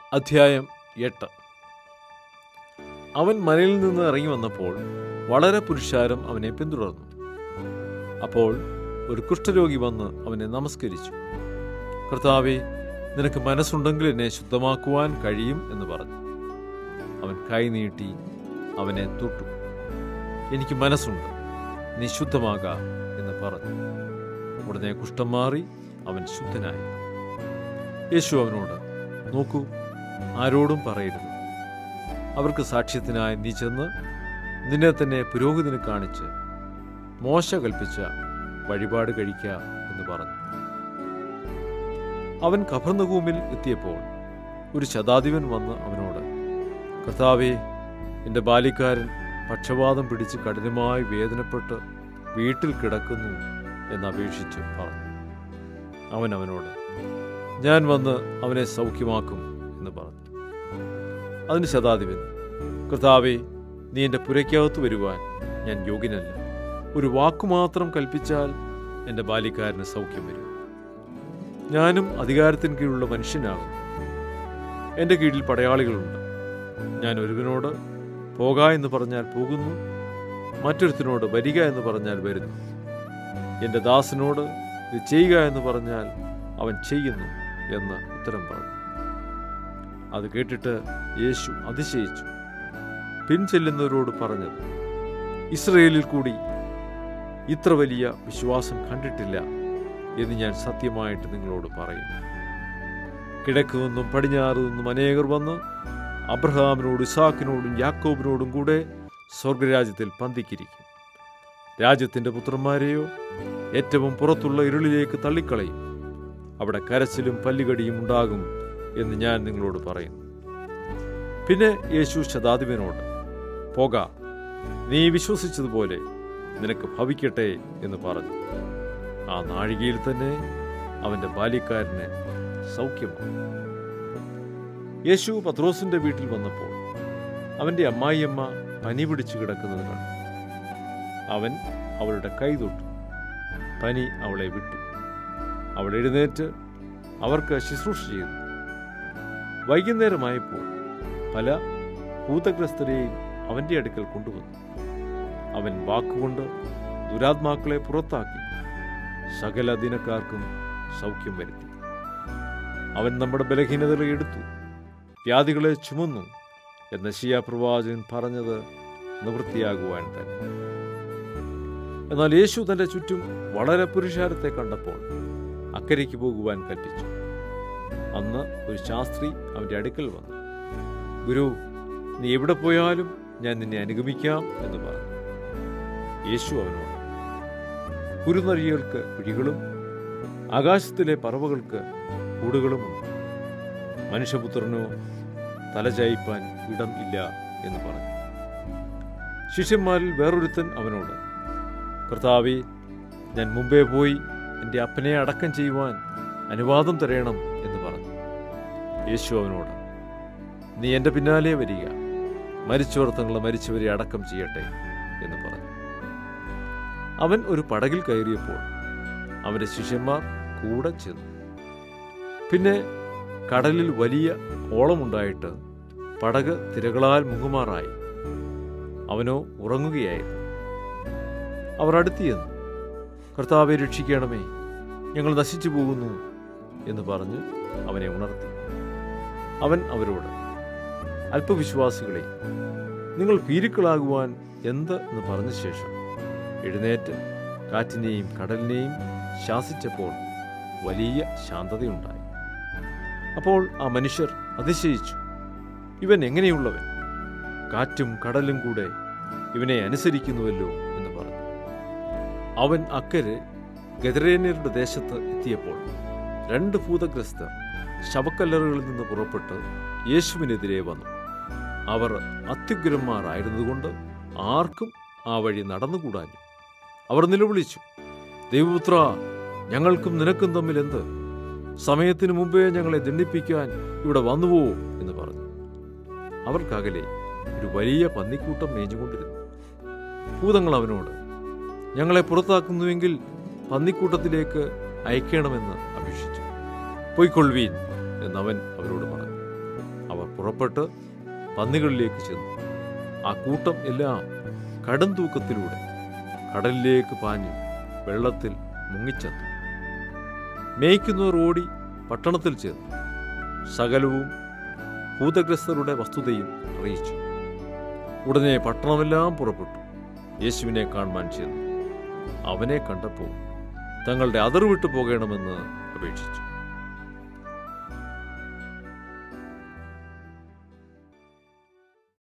അധ്യായം എട്ട് അവൻ മലയിൽ നിന്ന് ഇറങ്ങി വന്നപ്പോൾ വളരെ പുരുഷാരം അവനെ പിന്തുടർന്നു അപ്പോൾ ഒരു കുഷ്ഠരോഗി വന്ന് അവനെ നമസ്കരിച്ചു കർത്താവെ നിനക്ക് മനസ്സുണ്ടെങ്കിൽ എന്നെ ശുദ്ധമാക്കുവാൻ കഴിയും എന്ന് പറഞ്ഞു അവൻ കൈ നീട്ടി അവനെ തൊട്ടു എനിക്ക് മനസ്സുണ്ട് നീ ശുദ്ധമാക എന്ന് പറഞ്ഞു ഉടനെ കുഷ്ഠം മാറി അവൻ ശുദ്ധനായി യേശു അവനോട് നോക്കൂ ആരോടും പറയരുത് അവർക്ക് സാക്ഷ്യത്തിനായി നീ ചെന്ന് നിന്നെ തന്നെ പുരോഹിതന് കാണിച്ച് മോശ കൽപ്പിച്ച വഴിപാട് കഴിക്ക എന്ന് പറഞ്ഞു അവൻ കഫർന്നകൂമിൽ എത്തിയപ്പോൾ ഒരു ശതാധിപൻ വന്ന് അവനോട് കർത്താവേ എൻ്റെ ബാല്യക്കാരൻ പക്ഷപാതം പിടിച്ച് കഠിനമായി വേദനപ്പെട്ട് വീട്ടിൽ കിടക്കുന്നു എന്നപേക്ഷിച്ച് പറഞ്ഞു അവൻ അവനോട് ഞാൻ വന്ന് അവനെ സൗഖ്യമാക്കും എന്ന് പറഞ്ഞു അതിന് ശതാധിപൻ കർത്താവെ നീ എൻ്റെ പുരയ്ക്കകത്ത് വരുവാൻ ഞാൻ യോഗ്യനല്ല ഒരു വാക്കുമാത്രം കൽപ്പിച്ചാൽ എൻ്റെ ബാല്യക്കാരന് സൗഖ്യം വരും ഞാനും അധികാരത്തിന് കീഴിലുള്ള മനുഷ്യനാകും എൻ്റെ കീഴിൽ പടയാളികളുണ്ട് ഞാൻ ഒരുവനോട് പോക എന്ന് പറഞ്ഞാൽ പോകുന്നു മറ്റൊരുത്തിനോട് വരിക എന്ന് പറഞ്ഞാൽ വരുന്നു എൻ്റെ ദാസനോട് ഇത് ചെയ്യുക എന്ന് പറഞ്ഞാൽ അവൻ ചെയ്യുന്നു എന്ന് ഉത്തരം പറഞ്ഞു അത് കേട്ടിട്ട് യേശു അതിശയിച്ചു പിൻചെല്ലുന്നവരോട് പറഞ്ഞത് ഇസ്രയേലിൽ കൂടി ഇത്ര വലിയ വിശ്വാസം കണ്ടിട്ടില്ല എന്ന് ഞാൻ സത്യമായിട്ട് നിങ്ങളോട് പറയുന്നു കിഴക്ക് നിന്നും പടിഞ്ഞാറ് നിന്നും അനേകർ വന്ന് അബ്രഹാമിനോടും ഇസാക്കിനോടും യാക്കോബിനോടും കൂടെ സ്വർഗരാജ്യത്തിൽ പന്തിക്കിരിക്കും രാജ്യത്തിൻ്റെ പുത്രന്മാരെയോ ഏറ്റവും പുറത്തുള്ള ഇരുളിലേക്ക് തള്ളിക്കളയും അവിടെ കരച്ചിലും പല്ലുകടിയും ഉണ്ടാകും എന്ന് ഞാൻ നിങ്ങളോട് പറയുന്നു പിന്നെ യേശു ശതാധിപനോട് പോക നീ വിശ്വസിച്ചതുപോലെ നിനക്ക് ഭവിക്കട്ടെ എന്ന് പറഞ്ഞു ആ നാഴികയിൽ തന്നെ അവന്റെ ബാല്യക്കാരന് സൗഖ്യമാണ് യേശു പത്രോസിന്റെ വീട്ടിൽ വന്നപ്പോൾ അവന്റെ അമ്മായിയമ്മ പനി പിടിച്ചു കിടക്കുന്നത് കണ്ടു അവൻ അവളുടെ കൈ തൊട്ടു പനി അവളെ വിട്ടു അവൾ എഴുന്നേറ്റ് അവർക്ക് ശുശ്രൂഷ ചെയ്തു വൈകുന്നേരമായപ്പോൾ പല ഭൂതഗ്രസ്തരെയും അവന്റെ അടുക്കൽ കൊണ്ടുവന്നു അവൻ വാക്കുകൊണ്ട് ദുരാത്മാക്കളെ പുറത്താക്കി സകല ദിനക്കാർക്കും സൗഖ്യം വരുത്തി അവൻ നമ്മുടെ ബലഹീനതകളെ എടുത്തു വ്യാധികളെ ചുമന്നു എന്ന ഷിയ പ്രവാചകൻ പറഞ്ഞത് നിവൃത്തിയാകുവാൻ തന്നെ എന്നാൽ യേശു തന്റെ ചുറ്റും വളരെ പുരുഷാരത്തെ കണ്ടപ്പോൾ അക്കരയ്ക്ക് പോകുവാൻ കൽപ്പിച്ചു അന്ന് ഒരു ശാസ്ത്രി അവന്റെ അടുക്കൽ വന്നു ഗുരു നീ എവിടെ പോയാലും ഞാൻ നിന്നെ അനുഗമിക്കാം എന്ന് പറഞ്ഞു യേശു അവനോട് കുരുനരികൾക്ക് കുഴികളും ആകാശത്തിലെ പറവകൾക്ക് കൂടുകളുമുണ്ട് മനുഷ്യപുത്രനോ തലചായിപ്പാൻ ഇടം ഇല്ല എന്ന് പറഞ്ഞു ശിഷ്യന്മാരിൽ വേറൊരുത്തൻ അവനോട് കർത്താവെ ഞാൻ മുമ്പേ പോയി എൻ്റെ അപ്പനെ അടക്കം ചെയ്യുവാൻ അനുവാദം തരയണം എന്ന് പറഞ്ഞു യേശു അവനോട് നീ എൻ്റെ പിന്നാലെ വരിക മരിച്ചവർ തങ്ങളെ മരിച്ചവരെ അടക്കം ചെയ്യട്ടെ എന്ന് പറഞ്ഞു അവൻ ഒരു പടകിൽ കയറിയപ്പോൾ അവൻ്റെ ശിഷ്യന്മാർ കൂടെ ചെന്നു പിന്നെ കടലിൽ വലിയ ഓളമുണ്ടായിട്ട് പടക് തിരകളാൽ മുങ്ങുമാറായി അവനോ ഉറങ്ങുകയായിരുന്നു അവർ അടുത്ത് ചെന്നു കർത്താവെ രക്ഷിക്കണമേ ഞങ്ങൾ നശിച്ചു പോകുന്നു എന്ന് പറഞ്ഞ് അവനെ ഉണർത്തി അവൻ അവരോട് അല്പവിശ്വാസികളെ നിങ്ങൾ ഭീരുക്കളാകുവാൻ എന്ത് എന്ന് പറഞ്ഞ ശേഷം എഴുന്നേറ്റ് കാറ്റിനെയും കടലിനെയും ശാസിച്ചപ്പോൾ വലിയ ശാന്തതയുണ്ടായി അപ്പോൾ ആ മനുഷ്യർ അതിശയിച്ചു ഇവൻ എങ്ങനെയുള്ളവൻ കാറ്റും കടലും കൂടെ ഇവനെ അനുസരിക്കുന്നുവല്ലോ എന്ന് പറഞ്ഞു അവൻ അക്കരെ ഗദരേന്യരുടെ ദേശത്ത് എത്തിയപ്പോൾ രണ്ട് ഭൂതഗ്രസ്തർ ശവക്കല്ലറുകളിൽ നിന്ന് പുറപ്പെട്ട് യേശുവിനെതിരെ വന്നു അവർ അത്യുഗ്രന്മാരായിരുന്നതുകൊണ്ട് ആർക്കും ആ വഴി നടന്നുകൂടാഞ്ഞു അവർ നിലവിളിച്ചു ദൈവപുത്ര ഞങ്ങൾക്കും നിനക്കും തമ്മിൽ എന്ത് സമയത്തിനു മുമ്പേ ഞങ്ങളെ ദണ്ഡിപ്പിക്കാൻ ഇവിടെ വന്നുവോ എന്ന് പറഞ്ഞു അവർക്കകലെ ഒരു വലിയ പന്നിക്കൂട്ടം മേഞ്ഞുകൊണ്ടിരുന്നു ഭൂതങ്ങൾ അവനോട് ഞങ്ങളെ പുറത്താക്കുന്നുവെങ്കിൽ പന്നിക്കൂട്ടത്തിലേക്ക് അയക്കണമെന്ന് അപേക്ഷിച്ചു പൊയ്ക്കൊള്ളുവീൻ എന്നവൻ അവരോട് പറഞ്ഞു പുറപ്പെട്ട് പന്നികളിലേക്ക് ചെന്നു ആ കൂട്ടം എല്ലാം കടും തൂക്കത്തിലൂടെ കടലിലേക്ക് പാഞ്ഞു വെള്ളത്തിൽ മുങ്ങിച്ചെന്നു മേയ്ക്കുന്നവർ ഓടി പട്ടണത്തിൽ ചേർന്നു സകലവും ഭൂതഗ്രസ്തരുടെ വസ്തുതയും അറിയിച്ചു ഉടനെ പട്ടണമെല്ലാം പുറപ്പെട്ടു യേശുവിനെ കാണുവാൻ ചെന്നു അവനെ കണ്ടപ്പോൾ തങ്ങളുടെ അതിർ വിട്ടു പോകണമെന്ന് അപേക്ഷിച്ചു